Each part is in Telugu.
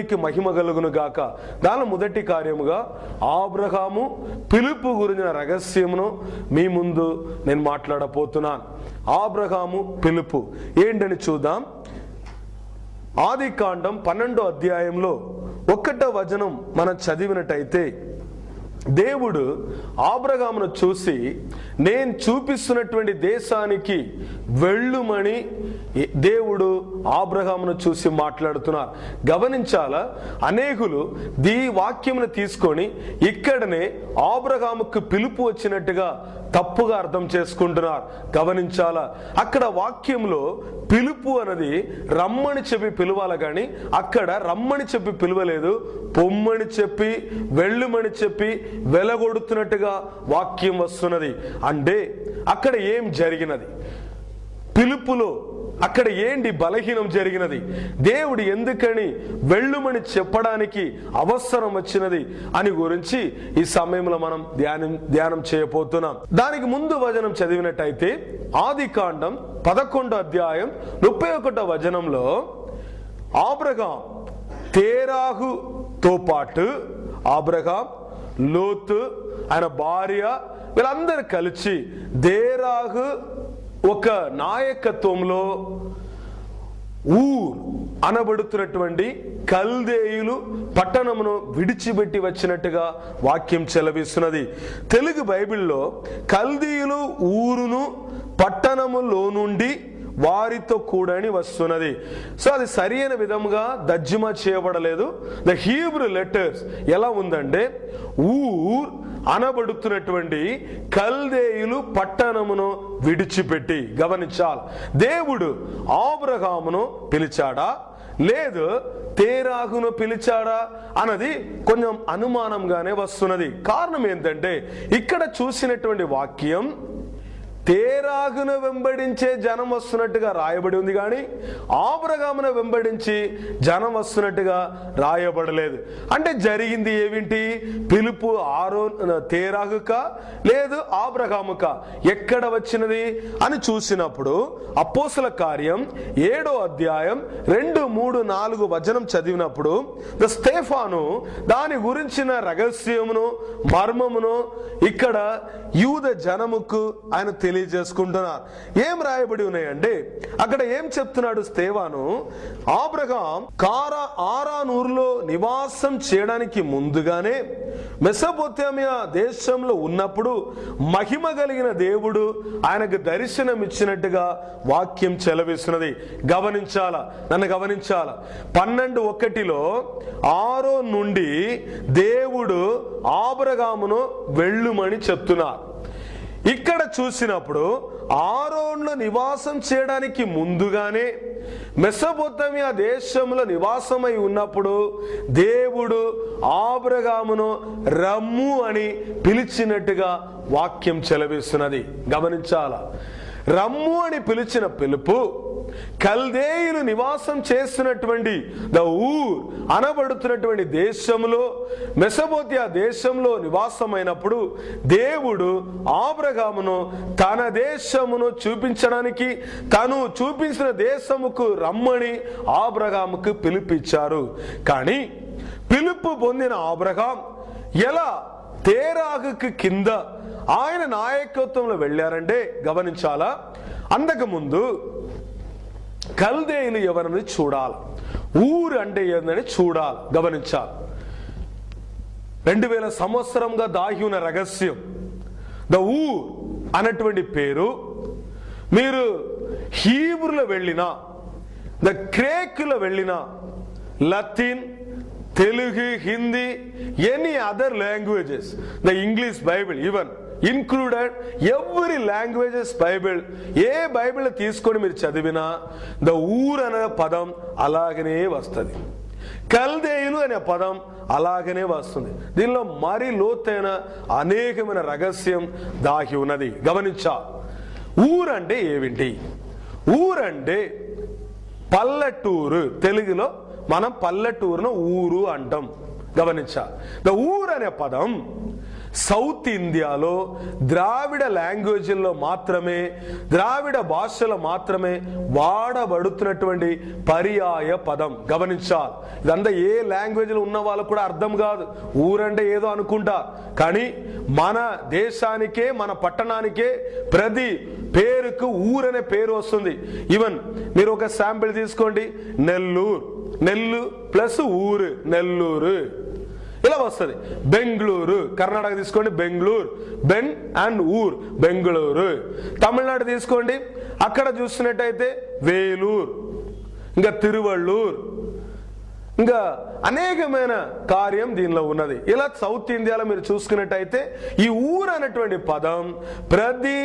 దేవునికి మహిమ కలుగును గాక దాని మొదటి కార్యముగా ఆబ్రహాము పిలుపు గురించిన రహస్యమును మీ ముందు నేను మాట్లాడబోతున్నాను ఆబ్రహాము పిలుపు ఏంటని చూద్దాం ఆది కాండం పన్నెండో అధ్యాయంలో ఒక్కటో వచనం మనం చదివినట్టయితే దేవుడు ఆబ్రగామును చూసి నేను చూపిస్తున్నటువంటి దేశానికి వెళ్ళుమని దేవుడు ఆబ్రహామును చూసి మాట్లాడుతున్నారు గమనించాలా అనేకులు దీ వాక్యమును తీసుకొని ఇక్కడనే ఆబ్రహాముకు పిలుపు వచ్చినట్టుగా తప్పుగా అర్థం చేసుకుంటున్నారు గమనించాలా అక్కడ వాక్యంలో పిలుపు అన్నది రమ్మని చెప్పి పిలవాలి కానీ అక్కడ రమ్మని చెప్పి పిలవలేదు పొమ్మని చెప్పి వెళ్ళుమని చెప్పి వెలగొడుతున్నట్టుగా వాక్యం వస్తున్నది అంటే అక్కడ ఏం జరిగినది పిలుపులో అక్కడ ఏంటి బలహీనం జరిగినది దేవుడు ఎందుకని వెళ్ళుమని చెప్పడానికి అవసరం వచ్చినది అని గురించి ఈ సమయంలో మనం ధ్యానం ధ్యానం చేయబోతున్నాం దానికి ముందు వచనం చదివినట్టయితే ఆది కాండం పదకొండో అధ్యాయం ముప్పై ఒకటో వచనంలో ఆబ్రగాం తేరాహుతో పాటు ఆబ్రగాం లోతు ఆయన భార్య వీళ్ళందరూ కలిసి దేరాహు ఒక నాయకత్వంలో ఊర్ అనబడుతున్నటువంటి కల్దేయులు పట్టణమును విడిచిపెట్టి వచ్చినట్టుగా వాక్యం చెలవిస్తున్నది తెలుగు బైబిల్లో కల్దీయులు ఊరును పట్టణములో నుండి వారితో కూడని వస్తున్నది సో అది సరైన విధముగా దజ్జుమా చేయబడలేదు ద హీబ్రూ లెటర్స్ ఎలా ఉందంటే ఊర్ అనబడుతున్నటువంటి కల్దేయులు పట్టణమును విడిచిపెట్టి గమనించాలి దేవుడు ఆబ్రహామును పిలిచాడా లేదు తేరాగును పిలిచాడా అన్నది కొంచెం అనుమానంగానే వస్తున్నది కారణం ఏంటంటే ఇక్కడ చూసినటువంటి వాక్యం తేరాగును వెంబడించే జనం వస్తున్నట్టుగా రాయబడి ఉంది కానీ ఆబ్రగామును వెంబడించి జనం వస్తున్నట్టుగా రాయబడలేదు అంటే జరిగింది ఏమిటి పిలుపు ఆరో తేరాగుక లేదు ఆబ్రగాముక ఎక్కడ వచ్చినది అని చూసినప్పుడు అపోసల కార్యం ఏడో అధ్యాయం రెండు మూడు నాలుగు వచనం చదివినప్పుడు ద స్టేఫాను దాని గురించిన రహస్యమును మర్మమును ఇక్కడ యూద జనముకు ఆయన తెలియజేసుకుంటున్నారు ఏం రాయబడి ఉన్నాయంటే అక్కడ ఏం చెప్తున్నాడు స్తేవాను ఆబ్రహాం కారా ఆరానూరులో నివాసం చేయడానికి ముందుగానే మెసపోతేమియా దేశంలో ఉన్నప్పుడు మహిమ కలిగిన దేవుడు ఆయనకు దర్శనం ఇచ్చినట్టుగా వాక్యం చెలవిస్తున్నది గమనించాల నన్ను గమనించాల పన్నెండు ఒకటిలో ఆరో నుండి దేవుడు ఆబ్రగామును వెళ్ళుమని చెప్తున్నారు ఇక్కడ చూసినప్పుడు ఆరోన్లో నివాసం చేయడానికి ముందుగానే మెసబొత్తమియా దేశంలో నివాసమై ఉన్నప్పుడు దేవుడు ఆబ్రగామును రమ్ము అని పిలిచినట్టుగా వాక్యం చెలవిస్తున్నది గమనించాల రమ్ము అని పిలిచిన పిలుపు కల్దేయులు నివాసం చేస్తున్నటువంటి ద ఊర్ అనబడుతున్నటువంటి దేశంలో మెసబోతియా దేశంలో నివాసమైనప్పుడు దేవుడు ఆబ్రగామును తన దేశమును చూపించడానికి తను చూపించిన దేశముకు రమ్మని ఆబ్రగాముకు పిలిపించారు కానీ పిలుపు పొందిన ఆబ్రగాం ఎలా తేరాగుకి కింద ఆయన నాయకత్వంలో వెళ్ళారంటే గమనించాలా అంతకుముందు కల్దేయులు ఎవరని చూడాలి ఊరు అంటే ఏందని చూడాలి గమనించాలి రెండు వేల సంవత్సరంగా దాగి ఉన్న రహస్యం ద ఊర్ అన్నటువంటి పేరు మీరు హీబ్రులో వెళ్ళిన ద క్రేకులో వెళ్ళిన Latin Telugu Hindi any other languages the English Bible even included every languages Bible a Bible తీసుకొని మీరు చదివినా ద ఊర్ అనే పదం అలాగనే వస్తుంది కల్దేయులు అనే పదం అలాగనే వస్తుంది దీనిలో మరీ లోతైన అనేకమైన రహస్యం దాగి ఉన్నది గమనించా ఊరంటే ఏమిటి ఊరంటే పల్లెటూరు తెలుగులో మనం పల్లెటూరును ఊరు అంటాం గమనించా ద ఊరు అనే పదం సౌత్ ఇండియాలో ద్రావిడ లాంగ్వేజ్లో మాత్రమే ద్రావిడ భాషలో మాత్రమే వాడబడుతున్నటువంటి పర్యాయ పదం గమనించాలి ఇదంతా ఏ లాంగ్వేజ్లో ఉన్న వాళ్ళకు కూడా అర్థం కాదు ఊరంటే ఏదో అనుకుంటా కానీ మన దేశానికే మన పట్టణానికే ప్రతి పేరుకు ఊరనే పేరు వస్తుంది ఈవెన్ మీరు ఒక శాంపిల్ తీసుకోండి నెల్లూరు నెల్లు ప్లస్ ఊరు నెల్లూరు ఇలా వస్తుంది బెంగళూరు కర్ణాటక తీసుకోండి బెంగళూరు బెన్ అండ్ ఊర్ బెంగళూరు తమిళనాడు తీసుకోండి అక్కడ చూస్తున్నట్టయితే వేలూరు ఇంకా తిరువళ్ళూరు ఇంకా అనేకమైన కార్యం దీనిలో ఉన్నది ఇలా సౌత్ ఇండియాలో మీరు చూసుకున్నట్టయితే ఈ ఊరు అనేటువంటి పదం ప్రతి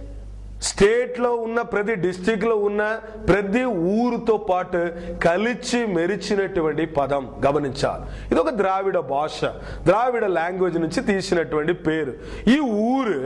స్టేట్ లో ఉన్న ప్రతి డిస్టిక్ లో ఉన్న ప్రతి ఊరుతో పాటు కలిసి మెరిచినటువంటి పదం గమనించాలి ఇది ఒక ద్రావిడ భాష ద్రావిడ లాంగ్వేజ్ నుంచి తీసినటువంటి పేరు ఈ ఊరు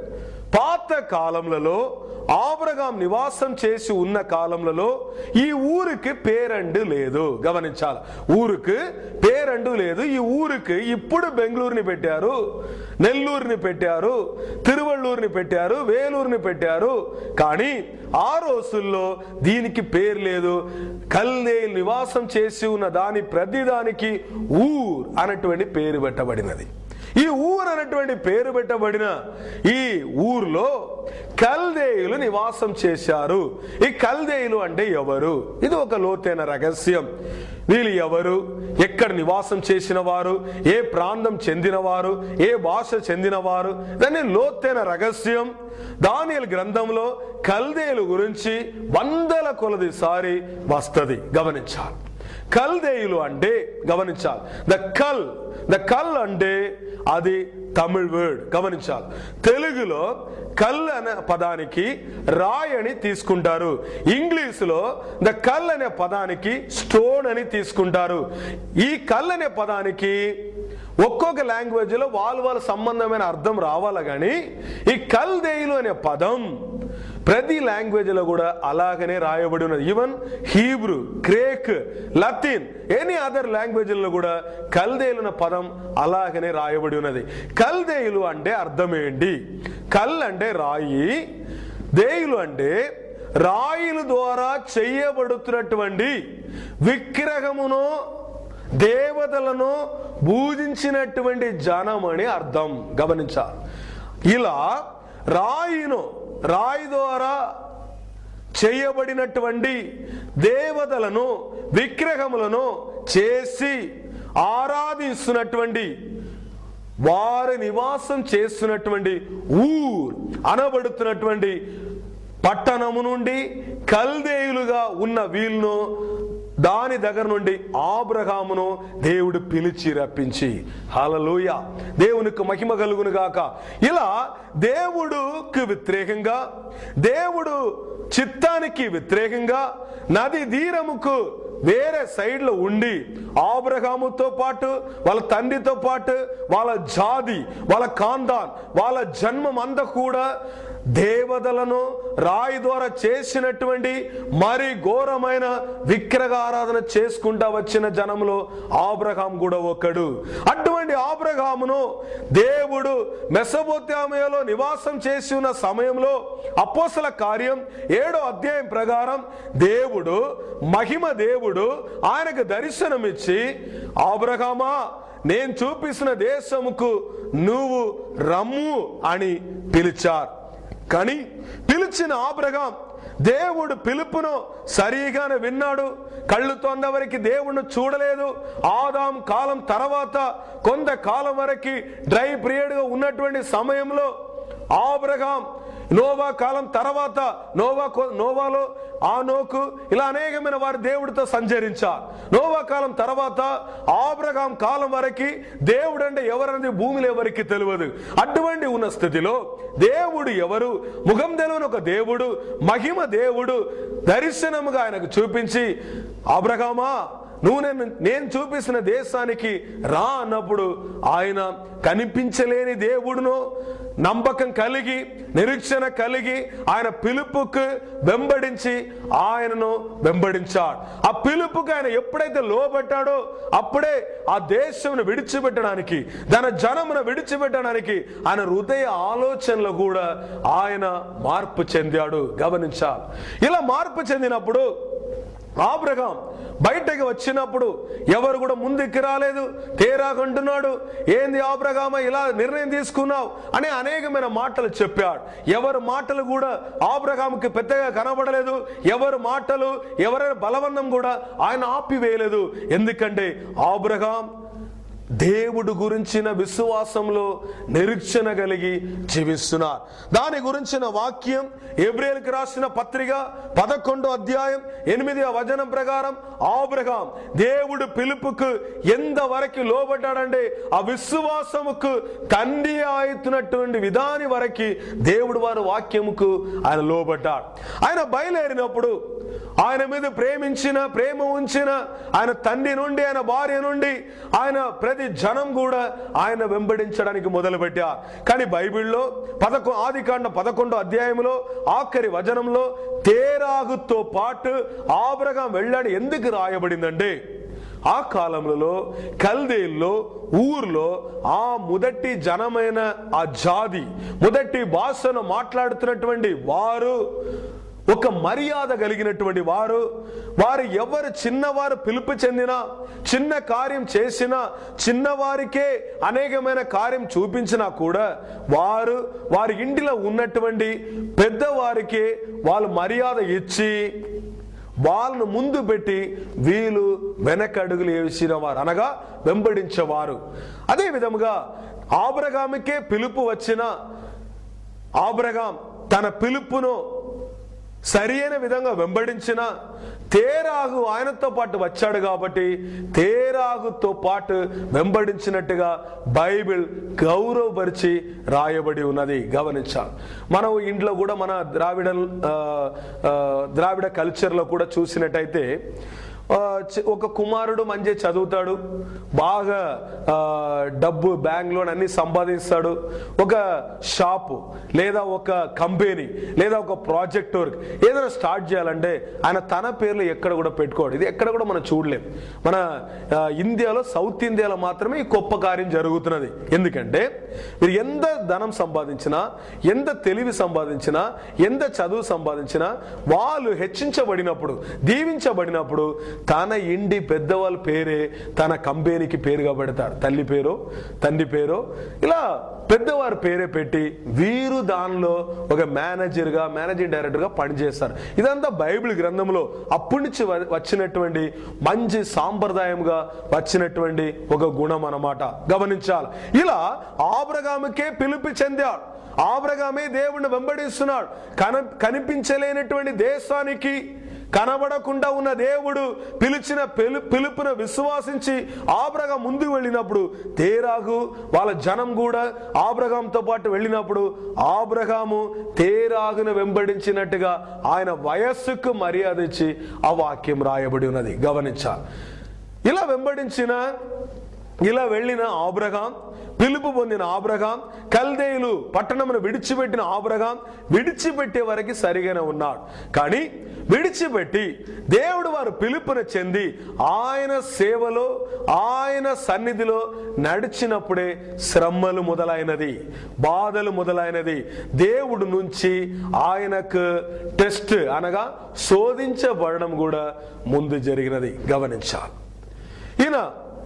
పాత కాలంలో ఆబ్రగాం నివాసం చేసి ఉన్న కాలంలో ఈ ఊరికి పేరండు లేదు గమనించాలి ఊరికి పేరండు లేదు ఈ ఊరికి ఇప్పుడు బెంగళూరుని పెట్టారు నెల్లూరుని పెట్టారు తిరువళ్ళూరుని పెట్టారు వేలూరుని పెట్టారు కానీ ఆ రోజుల్లో దీనికి పేరు లేదు కల్దే నివాసం చేసి ఉన్న దాని ప్రతిదానికి ఊర్ అనేటువంటి పేరు పెట్టబడినది ఈ ఊరు అనేటువంటి పేరు పెట్టబడిన ఈ ఊర్లో కల్దేయులు నివాసం చేశారు ఈ కల్దేయులు అంటే ఎవరు ఇది ఒక లోతైన రహస్యం వీళ్ళు ఎవరు ఎక్కడ నివాసం చేసిన వారు ఏ ప్రాంతం చెందినవారు ఏ భాష చెందినవారు దాన్ని లోతైన రహస్యం దానియల్ గ్రంథంలో కల్దేయుల గురించి వందల కొలది సారి వస్తుంది గమనించాలి కల్దేయులు అంటే గమనించాలి ద కల్ ద కల్ అంటే అది తమిళ్ వర్డ్ గమనించాలి తెలుగులో కల్ అనే పదానికి రాయ్ అని తీసుకుంటారు ఇంగ్లీషులో ద కల్ అనే పదానికి స్టోన్ అని తీసుకుంటారు ఈ కల్ అనే పదానికి ఒక్కొక్క లాంగ్వేజ్ లో వాళ్ళ వాళ్ళ సంబంధమైన అర్థం రావాలి కానీ ఈ కల్దేయులు అనే పదం ప్రతి లాంగ్వేజ్ లో కూడా అలాగనే రాయబడి ఉన్నది even Hebrew Greek Latin any other language లో కూడా కల్దేయులు అనే పదం అలాగనే రాయబడి ఉన్నది కల్దేయులు అంటే అర్థం ఏంటి కల్ అంటే రాయి దేయులు అంటే రాయిల ద్వారా చేయబడుతున్నటువంటి విగ్రహమును దేవతలను పూజించినటువంటి జనం అని అర్థం గమనించాలి ఇలా రాయిను రాయి ద్వారా చేయబడినటువంటి దేవతలను విగ్రహములను చేసి ఆరాధిస్తున్నటువంటి వారి నివాసం చేస్తున్నటువంటి ఊర్ అనబడుతున్నటువంటి పట్టణము నుండి కల్దేయులుగా ఉన్న వీళ్ళను దాని దగ్గర నుండి ఆబ్రహామును దేవుడు పిలిచి రప్పించి హలలోయ దేవునికి మహిమ కలుగును గాక ఇలా దేవుడుకి వ్యతిరేకంగా దేవుడు చిత్తానికి వ్యతిరేకంగా నది తీరముకు వేరే సైడ్ లో ఉండి ఆబ్రహాముతో పాటు వాళ్ళ తండ్రితో పాటు వాళ్ళ జాతి వాళ్ళ కాందాన్ వాళ్ళ జన్మం అంతా కూడా దేవతలను రాయి ద్వారా చేసినటువంటి మరి ఘోరమైన విగ్రహ ఆరాధన చేసుకుంటా వచ్చిన జనంలో ఆబ్రహాం కూడా ఒకడు అటువంటి ఆబ్రహామును దేవుడు మెసబోత్యామయలో నివాసం చేసి ఉన్న సమయంలో అపోసల కార్యం ఏడో అధ్యాయం ప్రకారం దేవుడు మహిమ దేవుడు ఆయనకు దర్శనమిచ్చి ఆబ్రహామా నేను చూపిస్తున్న దేశముకు నువ్వు రమ్ము అని పిలిచారు కానీ పిలిచిన ఆబ్రహాం దేవుడు పిలుపును సరిగానే విన్నాడు కళ్ళు తొందవరికి దేవుణ్ణి చూడలేదు ఆదాం కాలం తర్వాత కొంతకాలం వరకు డ్రై పీరియడ్ గా ఉన్నటువంటి సమయంలో ఆబ్రహాం నోవా కాలం తర్వాత నోవా కొ- నోవాలో ఆ నోకు ఇలా అనేకమైన వారు దేవుడితో సంచరించారు నోవా కాలం తర్వాత ఆబ్రహాం కాలం వరకు దేవుడు అంటే ఎవరనేది భూమిలో ఎవరికి తెలియదు అటువంటి ఉన్న స్థితిలో దేవుడు ఎవరు ముఖం తెలియని ఒక దేవుడు మహిమ దేవుడు దర్శనముగా ఆయనకు చూపించి అబ్రహామా నువ్వు నేను నేను చూపిస్తున్న దేశానికి రా అన్నప్పుడు ఆయన కనిపించలేని దేవుడును నమ్మకం కలిగి నిరీక్షణ కలిగి ఆయన పిలుపుకు వెంబడించి ఆయనను వెంబడించాడు ఆ పిలుపుకు ఆయన ఎప్పుడైతే లోబట్టాడో అప్పుడే ఆ దేశమును విడిచిపెట్టడానికి తన జనమును విడిచిపెట్టడానికి ఆయన హృదయ ఆలోచనలు కూడా ఆయన మార్పు చెందాడు గమనించాలి ఇలా మార్పు చెందినప్పుడు ఆబ్రహాం బయటకు వచ్చినప్పుడు ఎవరు కూడా ముందుకు రాలేదు తేరాకంటున్నాడు ఏంది ఆబ్రహామ ఇలా నిర్ణయం తీసుకున్నావు అని అనేకమైన మాటలు చెప్పాడు ఎవరి మాటలు కూడా ఆబ్రహాంకి పెద్దగా కనబడలేదు ఎవరి మాటలు ఎవరైనా బలవన్నం కూడా ఆయన ఆపివేయలేదు ఎందుకంటే ఆబ్రహాం దేవుడు గురించిన విశ్వాసంలో నిరీక్షణ కలిగి జీవిస్తున్నారు దాని గురించిన వాక్యం ఏబ్రిల్కి రాసిన పత్రిక పదకొండో అధ్యాయం ఎనిమిదవ వచనం ప్రకారం ఆబ్రహాం దేవుడు పిలుపుకు ఎంతవరకు లోబడ్డాడంటే ఆ విశ్వాసముకు తండ్రి అవుతున్నటువంటి విధాని వరకు దేవుడు వారి వాక్యముకు ఆయన లోబడ్డాడు ఆయన బయలుదేరినప్పుడు ఆయన మీద ప్రేమించిన ప్రేమ ఉంచిన ఆయన తండ్రి నుండి ఆయన భార్య నుండి ఆయన ప్రతి జనం కూడా ఆయన వెంబడించడానికి మొదలుపెట్టారు కానీ బైబిల్లో పదకొ ఆది కాండ పదకొండో అధ్యాయంలో ఆఖరి వచనంలో తేరాగుతో పాటు ఆబ్రగా వెళ్ళాడు ఎందుకు రాయబడిందంటే ఆ కాలంలో కల్దేల్లో ఊర్లో ఆ మొదటి జనమైన ఆ జాతి మొదటి భాషను మాట్లాడుతున్నటువంటి వారు ఒక మర్యాద కలిగినటువంటి వారు వారు ఎవరు చిన్నవారు పిలుపు చెందినా చిన్న కార్యం చేసినా చిన్నవారికే అనేకమైన కార్యం చూపించినా కూడా వారు వారి ఇంటిలో ఉన్నటువంటి పెద్దవారికి వాళ్ళు మర్యాద ఇచ్చి వాళ్ళను ముందు పెట్టి వీళ్ళు వెనకడుగులు వేసిన వారు అనగా వెంబడించేవారు అదే విధముగా ఆబ్రగామికే పిలుపు వచ్చిన ఆబ్రగాం తన పిలుపును సరి అయిన విధంగా వెంబడించిన తేరాగు ఆయనతో పాటు వచ్చాడు కాబట్టి తేరాగుతో పాటు వెంబడించినట్టుగా బైబిల్ గౌరవపరిచి రాయబడి ఉన్నది గమనించాలి మనం ఇంట్లో కూడా మన ద్రావిడ ఆ, ఆ, ద్రావిడ కల్చర్లో కూడా చూసినట్టయితే ఆ, చి- ఒక కుమారుడు మంచి చదువుతాడు బాగా ఆ, డబ్బు బ్యాంక్ లోన్ అన్ని సంపాదిస్తాడు ఒక షాపు లేదా ఒక కంపెనీ లేదా ఒక ప్రాజెక్ట్ వర్క్ ఏదైనా స్టార్ట్ చేయాలంటే ఆయన తన పేర్లు ఎక్కడ కూడా పెట్టుకోడు ఇది ఎక్కడ కూడా మనం చూడలేం మన ఆ, ఇండియాలో సౌత్ ఇండియాలో మాత్రమే ఈ గొప్ప కార్యం జరుగుతున్నది ఎందుకంటే మీరు ఎంత ధనం సంపాదించినా ఎంత తెలివి సంపాదించినా ఎంత చదువు సంపాదించినా వాళ్ళు హెచ్చించబడినప్పుడు దీవించబడినప్పుడు తన ఇంటి పెద్దవాళ్ళ పేరే తన కంపెనీకి పేరుగా పెడతారు తల్లి పేరు తండ్రి పేరు ఇలా పెద్దవారి పేరే పెట్టి వీరు దానిలో ఒక మేనేజర్గా మేనేజింగ్ డైరెక్టర్గా పనిచేస్తారు ఇదంతా బైబిల్ గ్రంథంలో అప్పటి నుంచి వ- వచ్చినటువంటి మంచి సాంప్రదాయంగా వచ్చినటువంటి ఒక గుణం అన్నమాట గమనించాలి ఇలా ఆబ్రగాముకే పిలుపు చెందాడు ఆబ్రగామే దేవుణ్ణి వెంబడిస్తున్నాడు కన కనిపించలేనటువంటి దేశానికి కనబడకుండా ఉన్న దేవుడు పిలిచిన పిలు పిలుపును విశ్వాసించి ఆబ్రగా ముందుకు వెళ్ళినప్పుడు తేరాగు వాళ్ళ జనం కూడా ఆబ్రగాంతో పాటు వెళ్ళినప్పుడు ఆబ్రగాము తేరాగును వెంబడించినట్టుగా ఆయన వయస్సుకు మర్యాద ఇచ్చి ఆ వాక్యం రాయబడి ఉన్నది గమనించాలి ఇలా వెంబడించిన ఇలా వెళ్ళిన ఆబ్రగాం పిలుపు పొందిన ఆబ్రగాం కల్దేయులు పట్టణమును విడిచిపెట్టిన ఆబ్రగాం విడిచిపెట్టే వరకు సరిగానే ఉన్నాడు కానీ విడిచిపెట్టి దేవుడు వారు పిలుపును చెంది ఆయన సేవలో ఆయన సన్నిధిలో నడిచినప్పుడే శ్రమలు మొదలైనది బాధలు మొదలైనది దేవుడు నుంచి ఆయనకు టెస్ట్ అనగా శోధించబడడం కూడా ముందు జరిగినది గమనించాలి ఈయన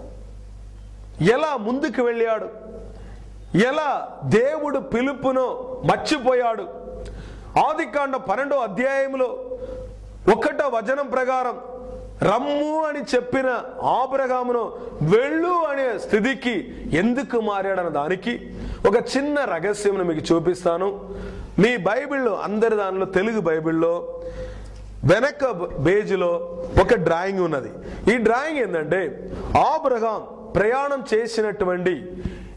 ఎలా ముందుకు వెళ్ళాడు ఎలా దేవుడు పిలుపును మర్చిపోయాడు ఆదికాండ పన్నెండో అధ్యాయంలో ఒకటో వచనం ప్రకారం రమ్ము అని చెప్పిన ఆబ్రగామును వెళ్ళు అనే స్థితికి ఎందుకు మారాడన్న దానికి ఒక చిన్న రహస్యం మీకు చూపిస్తాను మీ బైబిల్లో అందరి దానిలో తెలుగు బైబిల్లో వెనక పేజీలో ఒక డ్రాయింగ్ ఉన్నది ఈ డ్రాయింగ్ ఏంటంటే ఆబ్రహాం ప్రయాణం చేసినటువంటి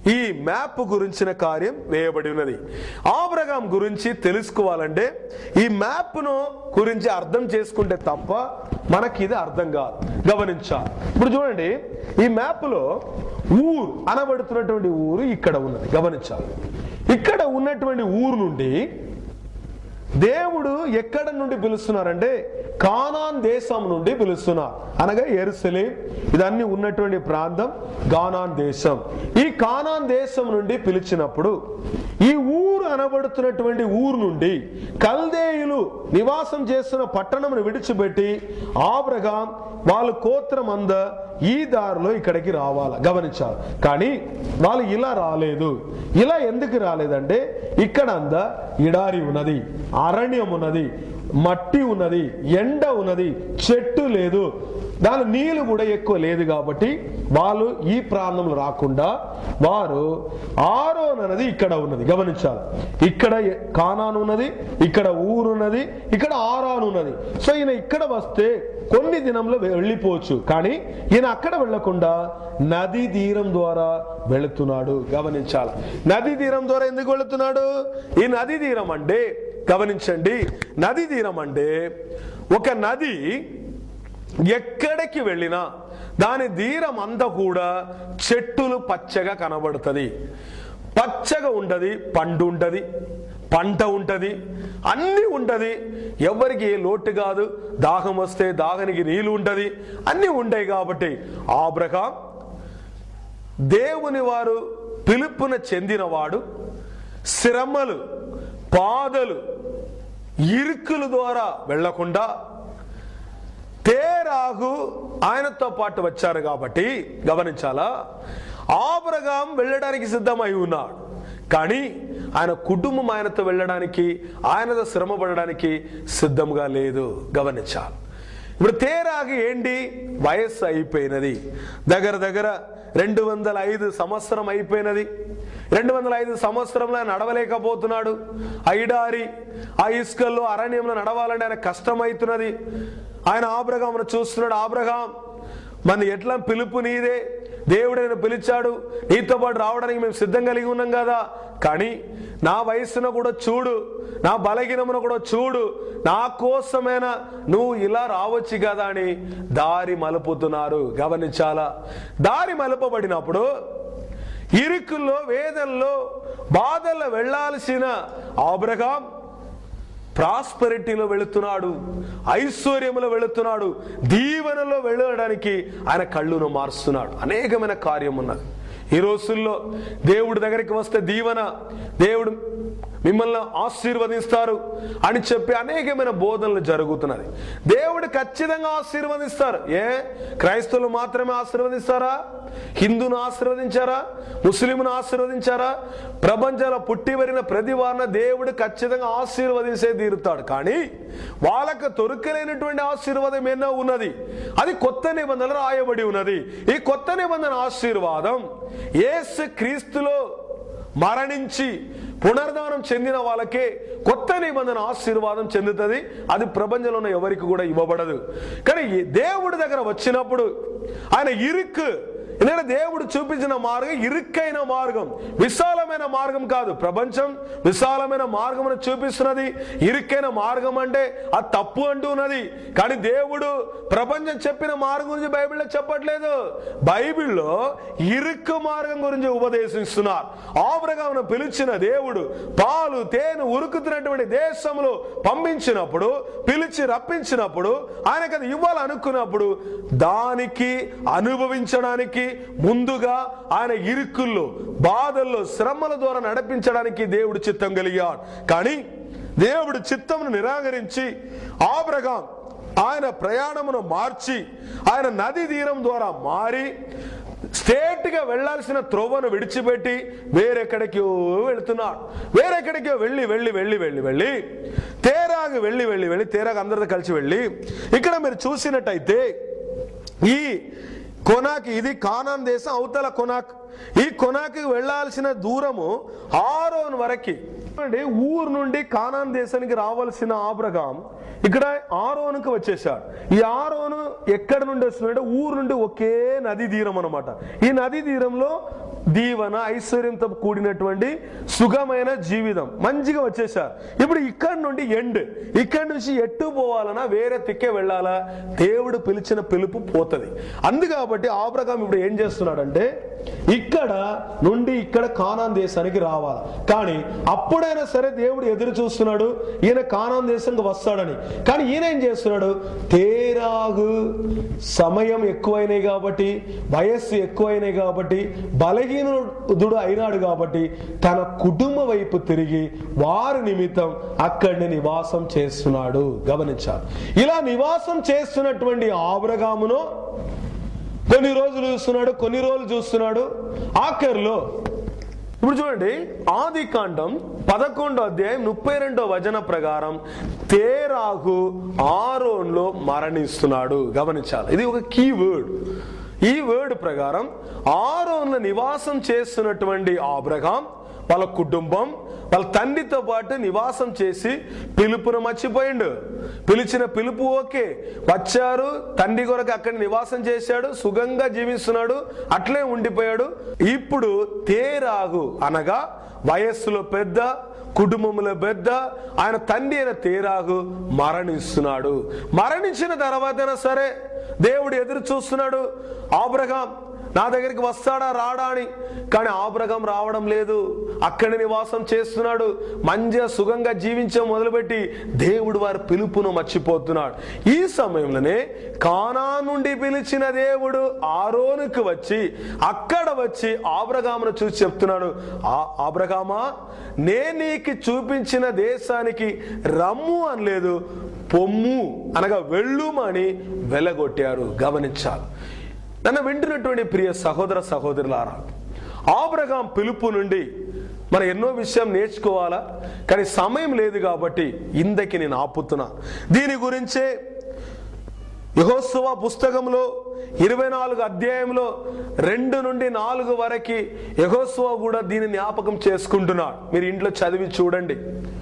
ఈ మ్యాప్ గురించిన కార్యం వేయబడి ఉన్నది ఆబ్రగాం గురించి తెలుసుకోవాలంటే ఈ మ్యాప్ను గురించి అర్థం చేసుకుంటే తప్ప మనకి ఇది అర్థం కాదు గమనించాలి ఇప్పుడు చూడండి ఈ మ్యాప్లో ఊరు అనబడుతున్నటువంటి ఊరు ఇక్కడ ఉన్నది గమనించాలి ఇక్కడ ఉన్నటువంటి ఊరు నుండి దేవుడు ఎక్కడ నుండి పిలుస్తున్నారంటే కానాన్ దేశం నుండి పిలుస్తున్నారు అనగా ఎరుసలేం ఇదన్నీ ఉన్నటువంటి ప్రాంతం గానాన్ దేశం ఈ కానాన్ దేశం నుండి పిలిచినప్పుడు ఈ ఊరు అనబడుతున్నటువంటి ఊరు నుండి కల్దేయులు నివాసం చేస్తున్న పట్టణమును విడిచిపెట్టి ఆబ్రగాం వాళ్ళు కోత్రమంద ఈ దారిలో ఇక్కడికి రావాలి గమనించాలి కానీ వాళ్ళు ఇలా రాలేదు ఇలా ఎందుకు రాలేదంటే ఇక్కడ అందా ఇడారి ఉన్నది అరణ్యం ఉన్నది మట్టి ఉన్నది ఎండ ఉన్నది చెట్టు లేదు దాని నీళ్ళు కూడా ఎక్కువ లేదు కాబట్టి వాళ్ళు ఈ ప్రాంతంలో రాకుండా వారు ఆరోన్ అనేది ఇక్కడ ఉన్నది గమనించాలి ఇక్కడ ఎ- కానాన్ ఉన్నది ఇక్కడ ఊరు ఉన్నది ఇక్కడ ఆరాన్ ఉన్నది సో ఈయన ఇక్కడ వస్తే కొన్ని దినంలో వెళ్ళిపోవచ్చు కానీ ఈయన అక్కడ వెళ్లకుండా నది తీరం ద్వారా వెళుతున్నాడు గమనించాలి నది తీరం ద్వారా ఎందుకు వెళుతున్నాడు ఈ నది తీరం అంటే గమనించండి నది తీరం అంటే ఒక నది ఎక్కడికి వెళ్ళినా దాని తీరం అంతా కూడా చెట్టులు పచ్చగా కనబడుతుంది పచ్చగా ఉండదు పండు ఉంటది పంట ఉంటది అన్నీ ఉంటది ఎవరికి ఏ లోటు కాదు దాహం వస్తే దాహానికి నీళ్ళు ఉంటది అన్నీ ఉంటాయి కాబట్టి ఆబ్రహాం దేవుని వారు పిలుపున చెందినవాడు శ్రమలు బాధలు ఇరుకుల ద్వారా వెళ్లకుండా తేరాగు ఆయనతో పాటు వచ్చారు కాబట్టి గమనించాలా ఆబ్రగాం వెళ్ళడానికి సిద్ధమై ఉన్నాడు కానీ ఆయన కుటుంబం ఆయనతో వెళ్ళడానికి ఆయనతో శ్రమ పడడానికి సిద్ధంగా లేదు గమనించాలి ఇప్పుడు తేరాగి ఏంటి వయస్సు అయిపోయినది దగ్గర దగ్గర రెండు వందల ఐదు సంవత్సరం అయిపోయినది రెండు వందల ఐదు సంవత్సరంలో ఆయన నడవలేకపోతున్నాడు ఐడారి ఆ ఇసుకల్లో అరణ్యంలో నడవాలంటే ఆయన కష్టమవుతున్నది ఆయన ఆబ్రహామును చూస్తున్నాడు ఆబ్రహాం మన ఎట్లా పిలుపు నీదే దేవుడు నేను పిలిచాడు నీతో పాటు రావడానికి మేము సిద్ధం కలిగి ఉన్నాం కదా కానీ నా వయస్సును కూడా చూడు నా బలహీనమును కూడా చూడు నా కోసమేనా నువ్వు ఇలా రావచ్చు కదా అని దారి మలుపుతున్నారు గమనించాలా దారి మలుపబడినప్పుడు ఇరుకుల్లో వేదనలో బాధల్లో వెళ్ళాల్సిన ఆబ్రహాం ప్రాస్పరిటీలో వెళుతున్నాడు ఐశ్వర్యములో వెళుతున్నాడు దీవెనలో వెళ్ళడానికి ఆయన కళ్ళును మారుస్తున్నాడు అనేకమైన కార్యం ఉన్నది ఈ రోజుల్లో దేవుడి దగ్గరికి వస్తే దీవెన దేవుడు మిమ్మల్ని ఆశీర్వదిస్తారు అని చెప్పి అనేకమైన బోధనలు జరుగుతున్నది దేవుడు ఖచ్చితంగా ఆశీర్వదిస్తారు ఏ క్రైస్తవులు మాత్రమే ఆశీర్వదిస్తారా హిందూను ఆశీర్వదించారా ముస్లింను ఆశీర్వదించారా ప్రపంచంలో పుట్టి వరిన ప్రతి వారిన దేవుడు ఖచ్చితంగా ఆశీర్వదించే తీరుతాడు కానీ వాళ్ళకు దొరకలేనటువంటి ఆశీర్వాదం ఎన్నో ఉన్నది అది కొత్త నిబంధనలు రాయబడి ఉన్నది ఈ కొత్త నిబంధన ఆశీర్వాదం యేసు క్రీస్తులో మరణించి పునర్ధానం చెందిన వాళ్ళకే కొత్త నిబంధన ఆశీర్వాదం చెందుతుంది అది ప్రపంచంలో ఉన్న ఎవరికి కూడా ఇవ్వబడదు కానీ ఈ దేవుడి దగ్గర వచ్చినప్పుడు ఆయన ఇరుక్కు ఎందుకంటే దేవుడు చూపించిన మార్గం ఇరుక్కైన మార్గం విశాలమైన మార్గం కాదు ప్రపంచం విశాలమైన మార్గం చూపిస్తున్నది ఇరుక్కైన మార్గం అంటే అది తప్పు అంటున్నది కానీ దేవుడు ప్రపంచం చెప్పిన మార్గం గురించి బైబిల్లో చెప్పట్లేదు బైబిల్లో ఇరుక్కు మార్గం గురించి ఉపదేశిస్తున్నారు ఆబ్రగామును పిలిచిన దేవుడు పాలు తేనె ఉరుకుతున్నటువంటి దేశంలో పంపించినప్పుడు పిలిచి రప్పించినప్పుడు ఆయనకు అది ఇవ్వాలనుకున్నప్పుడు దానికి అనుభవించడానికి ముందుగా ఆయన ఇరుకుల్లో బాధల్లో శ్రమల ద్వారా నడిపించడానికి దేవుడు చిత్తం కలిగాడు కానీ దేవుడు చిత్తమును నిరాకరించి ఆబ్రగాం ఆయన ప్రయాణమును మార్చి ఆయన నది తీరం ద్వారా మారి స్టేట్ గా వెళ్లాల్సిన త్రోవను విడిచిపెట్టి వేరెక్కడికో వెళుతున్నాడు వేరెక్కడికో వెళ్ళి వెళ్ళి వెళ్ళి వెళ్ళి వెళ్ళి తేరాగు వెళ్ళి వెళ్ళి వెళ్ళి తేరాగు అందరితో కలిసి వెళ్ళి ఇక్కడ మీరు చూసినట్టయితే ఈ కొనాక్ ఇది కానాన్ దేశం అవతల కొనాక్ ఈ కొనాకి వెళ్ళాల్సిన దూరము ఆరోన్ వరకి చూడండి ఊరు నుండి కానాన్ దేశానికి రావాల్సిన ఆబ్రగాం ఇక్కడ ఆరోనుకు వచ్చేసాడు ఈ ఆరోను ఎక్కడి నుండి వస్తున్నాడు ఊరు నుండి ఒకే నది తీరం అనమాట ఈ నది తీరంలో దీవన ఐశ్వర్యంతో కూడినటువంటి సుఖమైన జీవితం మంచిగా వచ్చేసారు ఇప్పుడు ఇక్కడ నుండి ఎండ్ ఇక్కడ నుంచి ఎట్టు పోవాలన్నా వేరే తిక్కే వెళ్ళాలా దేవుడు పిలిచిన పిలుపు పోతుంది అందు కాబట్టి ఆబ్రగాం ఇప్పుడు ఏం చేస్తున్నాడంటే ఇక్కడ నుండి ఇక్కడ కానాన్ దేశానికి రావాలి కానీ అప్పుడైనా సరే దేవుడు ఎదురు చూస్తున్నాడు ఈయన కానాన్ దేశానికి వస్తాడని కానీ ఈయన ఏం చేస్తున్నాడు తేరాగు సమయం ఎక్కువైనాయి కాబట్టి వయస్సు ఎక్కువైనాయి కాబట్టి బలహీనుడు అయినాడు కాబట్టి తన కుటుంబ వైపు తిరిగి వారి నిమిత్తం అక్కడిని నివాసం చేస్తున్నాడు గమనించాలి ఇలా నివాసం చేస్తున్నటువంటి ఆబ్రగామును కొన్ని రోజులు చూస్తున్నాడు కొన్ని రోజులు చూస్తున్నాడు ఆఖరిలో ఇప్పుడు చూడండి ఆది కాండం పదకొండో అధ్యాయం ముప్పై రెండో వచన ప్రకారం తేరాగు ఆరోన్లో మరణిస్తున్నాడు గమనించాలి ఇది ఒక కీ వర్డ్ ఈ వర్డ్ ప్రకారం ఆరోన్ల నివాసం చేస్తున్నటువంటి ఆబ్రహాం వాళ్ళ కుటుంబం వాళ్ళ తండ్రితో పాటు నివాసం చేసి పిలుపును మర్చిపోయిండు పిలిచిన పిలుపు ఓకే వచ్చారు తండ్రి కొరకు అక్కడ నివాసం చేశాడు సుఖంగా జీవిస్తున్నాడు అట్లే ఉండిపోయాడు ఇప్పుడు తేరాగు అనగా వయస్సులో పెద్ద కుటుంబంలో పెద్ద ఆయన తండ్రి అయిన తేరాగు మరణిస్తున్నాడు మరణించిన తర్వాతైనా సరే దేవుడు ఎదురు చూస్తున్నాడు ఆబ్రహాం నా దగ్గరికి వస్తాడా రాడా అని కానీ ఆబ్రహం రావడం లేదు అక్కడ నివాసం చేస్తున్నాడు మంచిగా సుఖంగా జీవించడం మొదలుపెట్టి దేవుడు వారి పిలుపును మర్చిపోతున్నాడు ఈ సమయంలోనే కానా నుండి పిలిచిన దేవుడు ఆరోనుకు వచ్చి అక్కడ వచ్చి ఆబ్రగామును చూసి చెప్తున్నాడు ఆ ఆబ్రగామా నే నీకు చూపించిన దేశానికి రమ్ము అనలేదు పొమ్ము అనగా వెళ్ళుమని వెలగొట్టారు గమనించాలి నన్ను వింటున్నటువంటి ప్రియ సహోదర సహోదరులారా ఆబ్రహాం పిలుపు నుండి మనం ఎన్నో విషయం నేర్చుకోవాలా కానీ సమయం లేదు కాబట్టి ఇందకి నేను ఆపుతున్నా దీని గురించే యహోత్సవ పుస్తకంలో ఇరవై నాలుగు అధ్యాయంలో రెండు నుండి నాలుగు వరకు యహోత్సవ కూడా దీని జ్ఞాపకం చేసుకుంటున్నాడు మీరు ఇంట్లో చదివి చూడండి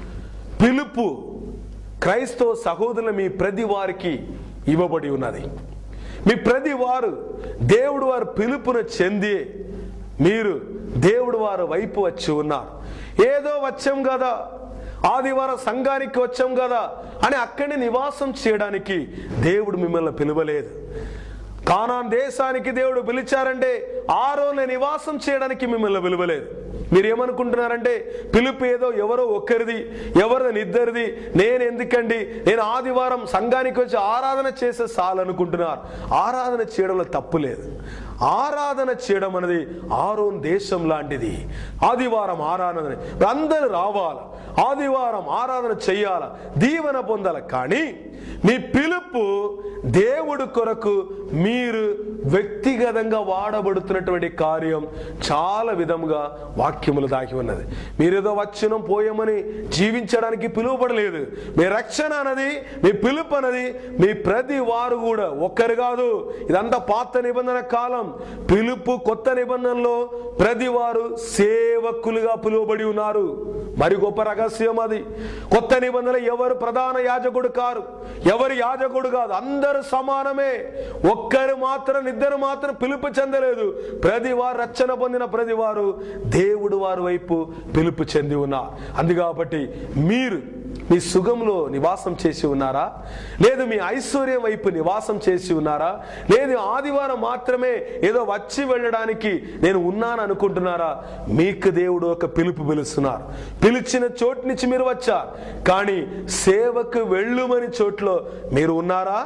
పిలుపు క్రైస్తవ సహోదరుల మీ ప్రతి వారికి ఇవ్వబడి ఉన్నది మీ ప్రతి వారు దేవుడు వారు పిలుపును చెంది మీరు దేవుడు వారు వైపు వచ్చి ఉన్నారు ఏదో వచ్చాం కదా ఆదివారం సంఘానికి వచ్చాం కదా అని అక్కడి నివాసం చేయడానికి దేవుడు మిమ్మల్ని పిలవలేదు కానాన్ దేశానికి దేవుడు పిలిచారంటే ఆ రోజున నివాసం చేయడానికి మిమ్మల్ని పిలవలేదు మీరు ఏమనుకుంటున్నారంటే పిలుపు ఏదో ఎవరో ఒక్కరిది ఎవరిది ఇద్దరిది నేను ఎందుకండి నేను ఆదివారం సంఘానికి వచ్చి ఆరాధన చేసే చాలనుకుంటున్నారు ఆరాధన చేయడంలో తప్పు లేదు ఆరాధన చేయడం అనేది ఆరోన్ దేశం లాంటిది ఆదివారం ఆరాధన అందరూ రావాలి ఆదివారం ఆరాధన చెయ్యాల దీవెన పొందాల కానీ మీ పిలుపు దేవుడు కొరకు మీరు వ్యక్తిగతంగా వాడబడుతున్నటువంటి కార్యం చాలా విధంగా వాక్యములు దాగి ఉన్నది మీరేదో వచ్చినం పోయమని జీవించడానికి పిలువబడలేదు మీ రక్షణ అన్నది మీ పిలుపు అన్నది మీ ప్రతి వారు కూడా ఒక్కరు కాదు ఇదంతా పాత నిబంధన కాలం పిలుపు కొత్త నిబంధనలో ప్రతి వారు సేవకులుగా పిలువబడి ఉన్నారు మరి గొప్ప రహస్యం అది కొత్త నిబంధన ఎవరు ప్రధాన యాజకుడు కారు ఎవరు యాజకుడు కాదు అందరూ సమానమే ఒక్కరు మాత్రం ఇద్దరు మాత్రం పిలుపు చెందలేదు ప్రతి వారు రక్షణ పొందిన ప్రతి వారు దేవుడు వారి వైపు పిలుపు చెంది ఉన్నారు అందు కాబట్టి మీరు మీ సుఖంలో నివాసం చేసి ఉన్నారా లేదు మీ ఐశ్వర్యం వైపు నివాసం చేసి ఉన్నారా లేదు ఆదివారం మాత్రమే ఏదో వచ్చి వెళ్ళడానికి నేను ఉన్నాను అనుకుంటున్నారా మీకు దేవుడు ఒక పిలుపు పిలుస్తున్నారు పిలిచిన చోటు నుంచి మీరు వచ్చారు కానీ సేవకు వెళ్ళుమని చోట్లో మీరు ఉన్నారా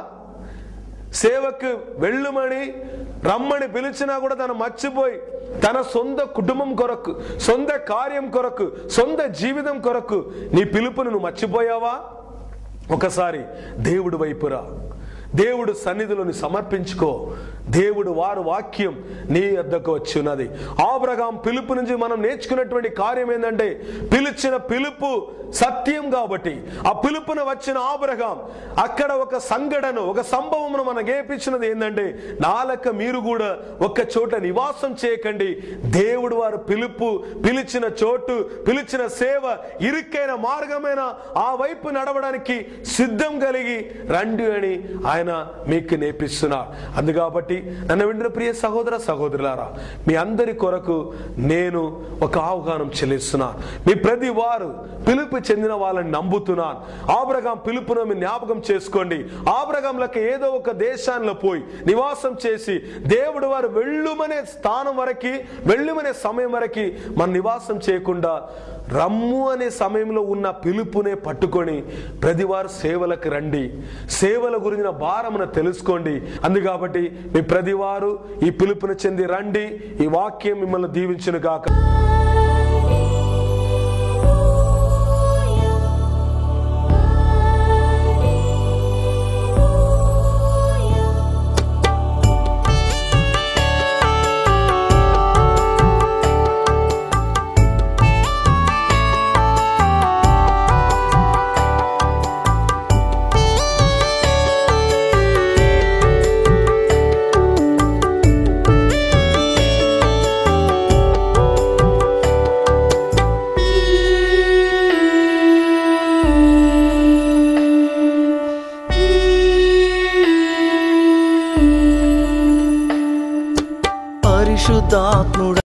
సేవకు వెళ్ళుమని రమ్మని పిలిచినా కూడా తను మర్చిపోయి తన సొంత కుటుంబం కొరకు సొంత కార్యం కొరకు సొంత జీవితం కొరకు నీ పిలుపును నువ్వు మర్చిపోయావా ఒకసారి దేవుడి వైపురా దేవుడు సన్నిధిలోని సమర్పించుకో దేవుడు వారు వాక్యం నీ వద్దకు వచ్చి ఉన్నది ఆబ్రహాం పిలుపు నుంచి మనం నేర్చుకున్నటువంటి కార్యం ఏంటంటే పిలిచిన పిలుపు సత్యం కాబట్టి ఆ పిలుపున వచ్చిన ఆబ్రహాం అక్కడ ఒక సంఘటన ఒక సంభవమును మనకు ఏపించినది ఏంటంటే నాలక మీరు కూడా ఒక్క చోట నివాసం చేయకండి దేవుడు వారు పిలుపు పిలిచిన చోటు పిలిచిన సేవ ఇరుక్కైన మార్గమైన ఆ వైపు నడవడానికి సిద్ధం కలిగి రండి అని ఆయన మీకు నేర్పిస్తున్నారు అందుకాబట్టి నన్ను వింటున్న ప్రియ సహోదర సహోదరులారా మీ అందరి కొరకు నేను ఒక ఆహ్వానం చెల్లిస్తున్నాను మీ ప్రతి వారు పిలుపు చెందిన వాళ్ళని నమ్ముతున్నాను ఆబ్రగాం పిలుపును మీరు జ్ఞాపకం చేసుకోండి ఆబ్రగాంలకు ఏదో ఒక దేశాల్లో పోయి నివాసం చేసి దేవుడు వారు వెళ్ళుమనే స్థానం వరకు వెళ్ళుమనే సమయం వరకు మన నివాసం చేయకుండా రమ్ము అనే సమయంలో ఉన్న పిలుపునే పట్టుకొని ప్రతివారు సేవలకు రండి సేవల గురించిన భారమున తెలుసుకోండి అందుకాబట్టి మీ ప్రతివారు ఈ పిలుపును చెంది రండి ఈ వాక్యం మిమ్మల్ని దీవించును కాక